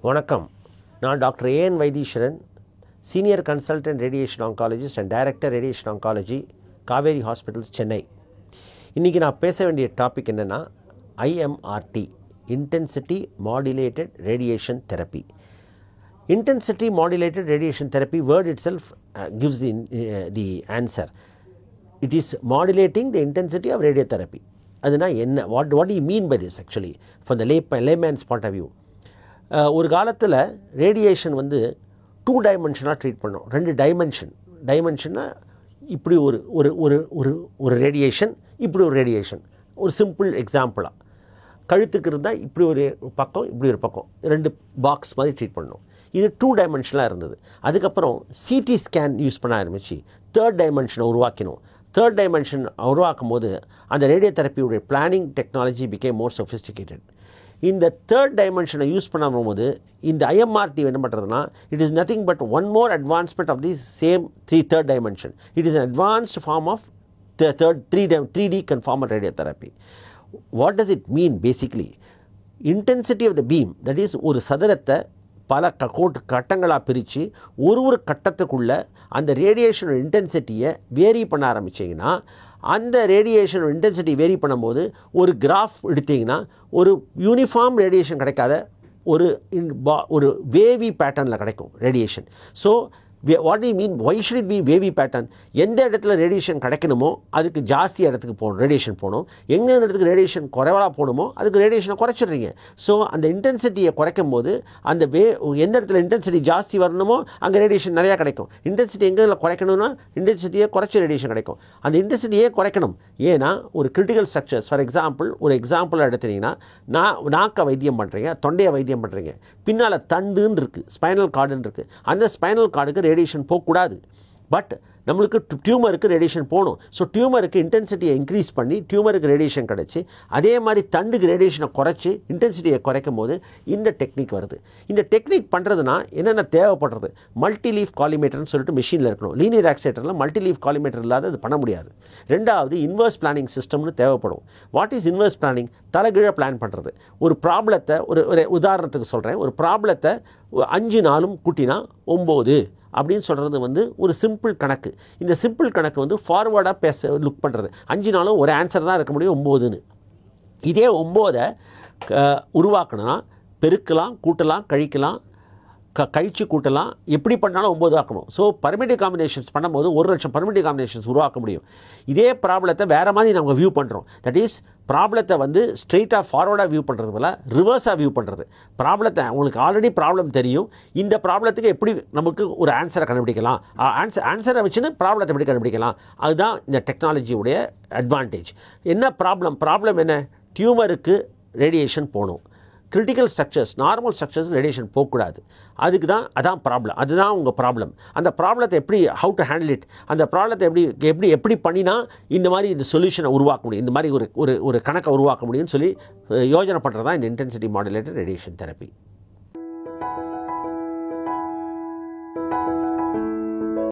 வணக்கம் நான் doctor A N Vaidheeswaran senior consultant radiation oncologist and director radiation oncology Kaveri hospitals Chennai இன்றைக்கி நான் பேச வேண்டிய டாபிக் என்னென்னா IMRT intensity modulated radiation therapy intensity modulated radiation therapy word itself uh, gives the, uh, the answer it is modulating the intensity of radiotherapy அதுனா என்ன what what you mean by this actually for the lay layman's point of view ஒரு காலத்தில் radiation வந்து two டைமென்ஷனாக treat பண்ணோம் ரெண்டு dimension டைமென்ஷன்னா இப்படி ஒரு ஒரு ஒரு ஒரு ஒரு ரேடியேஷன் இப்படி ஒரு ரேடியேஷன் ஒரு சிம்பிள் எக்ஸாம்பிளாக கழுத்துக்கு இருந்தால் இப்படி ஒரு பக்கம் இப்படி ஒரு பக்கம் ரெண்டு பாக்ஸ் மாதிரி ட்ரீட் பண்ணோம் இது டூ டைமென்ஷனாக இருந்தது அதுக்கப்புறம் சிடி ஸ்கேன் யூஸ் பண்ண ஆரம்பிச்சு தேர்ட் டைமென்ஷனை உருவாக்கினோம் தேர்ட் டைமென்ஷன் உருவாக்கும் போது அந்த ரேடியோ தெரப்பியுடைய planning technology became more sophisticated இந்த தேர்ட் டைமென்ஷனை யூஸ் பண்ணும்போது இந்த ஐஎம்ஆர்டி என்ன பண்ணுறதுனா it is nothing but one more advancement of the same three third dimension it is an advanced form of third three time three D conformal radio therapy what does it mean basically intensity of the beam that is ஒரு சதுரத்தை பல க கோட்டு கட்டங்களாக பிரித்து ஒரு ஒரு கட்டத்துக்குள்ளே அந்த ரேடியேஷனோட இன்டென்சிட்டியை vary பண்ண ஆரம்பிச்சிங்கன்னா அந்த ரேடியேஷனோட இன்டென்சிட்டி வேரி பண்ணும்போது ஒரு கிராஃப் எடுத்தீங்கன்னா ஒரு யூனிஃபார்ம் ரேடியேஷன் கிடைக்காத ஒரு இன் பா ஒரு வேவி பேட்டர்னில் கிடைக்கும் radiation so what you mean why should it be wavy pattern எந்த இடத்துல ரேடியேஷன் கிடைக்கணுமோ அதுக்கு ஜாஸ்தி இடத்துக்கு போகணும் ரேடியேஷன் போகணும் எங்கே இடத்துக்கு ரேடியேஷன் குறைவாக போகணுமோ அதுக்கு ரேடியேஷனை குறைச்சிடுறீங்க ஸோ அந்த இன்டென்சிட்டியை குறைக்கும் போது அந்த வே எந்த இடத்துல இன்டென்சிட்டி ஜாஸ்தி வரணுமோ அங்கே ரேடியேஷன் நிறையா கிடைக்கும் இன்டென்சிட்டி எங்கே குறைக்கணும்னா இன்டென்சிட்டியை குறைச்சி ரேடியேஷன் கிடைக்கும் அந்த இன்டென்சிட்டியே குறைக்கணும் ஏன்னா ஒரு கிரிட்டிக்கல் ஸ்ட்ரக்சர்ஸ் ஃபார் எக்ஸாம்பிள் ஒரு எக்ஸாம்பிள் எடுத்தீங்கன்னா நான் நாக்க வைத்தியம் பண்ணுறீங்க தொண்டையை வைத்தியம் பண்ணுறீங்க பின்னால் தண்டுன்னு இருக்குது ஸ்பைனல் கார்டுன்னு இருக்குது அந்த ஸ்பைனல் கார்டுக்கு ரேடியேஷன் போகக்கூடாது பட் நம்மளுக்கு டியூமருக்கு ரேடியேஷன் போகணும் ஸோ டியூமருக்கு இன்டென்சிட்டியை இன்க்ரீஸ் பண்ணி டியூமருக்கு ரேடியேஷன் கிடச்சி அதே மாதிரி தண்டுக்கு ரேடியேஷனை குறைச்சி இன்டென்சிட்டியை குறைக்கும் போது இந்த டெக்னிக் வருது இந்த டெக்னிக் பண்ணுறதுனா என்னென்ன தேவைப்படுறது மல்டி லீஃப் காலிமேட்டர்னு சொல்லிட்டு மிஷினில் இருக்கணும் லீனியர் ஆக்சிலேட்டரில் மல்டி லீஃப் காலிமேட்டர் இல்லாத அது பண்ண முடியாது ரெண்டாவது இன்வர்ஸ் பிளானிங் சிஸ்டம்னு தேவைப்படும் வாட் இஸ் இன்வர்ஸ் பிளானிங் தலைகீழ பிளான் பண்ணுறது ஒரு ப்ராப்ளத்தை ஒரு ஒரு உதாரணத்துக்கு சொல்கிறேன் ஒரு ப்ராப்ளத்தை அஞ்சு நாளும் கூட்டினா ஒம்பது அப்படின்னு சொல்கிறது வந்து ஒரு சிம்பிள் கணக்கு இந்த சிம்பிள் கணக்கு வந்து ஃபார்வர்டாக பேச லுக் பண்ணுறது அஞ்சு நாளும் ஒரு ஆன்சர் தான் இருக்க முடியும் ஒம்போதுன்னு இதே ஒம்போதை உருவாக்கணும்னா பெருக்கலாம் கூட்டலாம் கழிக்கலாம் க கழிச்சு கூட்டலாம் எப்படி பண்ணாலும் ஒம்பது ஆக்கணும் ஸோ பர்மிட்டிவ் காம்பினேஷன்ஸ் பண்ணும்போது ஒரு லட்சம் பர்மிட்டிவ் காம்பினேஷன்ஸ் உருவாக்க முடியும் இதே ப்ராப்ளத்தை வேறு மாதிரி நம்ம வியூ பண்ணுறோம் தட் இஸ் ப்ராப்ளத்தை வந்து ஸ்ட்ரெயிட்டாக ஃபார்வர்டாக வியூ பண்ணுறது போல் ரிவர்ஸாக வியூ பண்ணுறது ப்ராப்ளத்தை உங்களுக்கு ஆல்ரெடி ப்ராப்ளம் தெரியும் இந்த ப்ராப்ளத்துக்கு எப்படி நமக்கு ஒரு ஆன்சரை கண்டுபிடிக்கலாம் ஆன்சர் ஆன்சரை வச்சுன்னு ப்ராப்ளத்தை எப்படி கண்டுபிடிக்கலாம் அதுதான் இந்த டெக்னாலஜியுடைய அட்வான்டேஜ் என்ன ப்ராப்ளம் ப்ராப்ளம் என்ன டியூமருக்கு ரேடியேஷன் போகணும் critical structures normal structures radiation போகக்கூடாது அதுக்கு தான் அதான் ப்ராப்ளம் அதுதான் உங்கள் ப்ராப்ளம் அந்த ப்ராப்ளத்தை எப்படி ஹவு டு ஹேண்டில் இட் அந்த ப்ராப்ளத்தை எப்படி எப்படி எப்படி பண்ணினா இந்த மாதிரி இந்த சொல்யூஷனை உருவாக்க முடியும் இந்த மாதிரி ஒரு ஒரு ஒரு கணக்கை உருவாக்க முடியும்னு சொல்லி யோஜனை பண்ணுறது தான் இந்த இன்டென்சிட்டி மாடுலேட்டட் ரேடியேஷன் தெரப்பி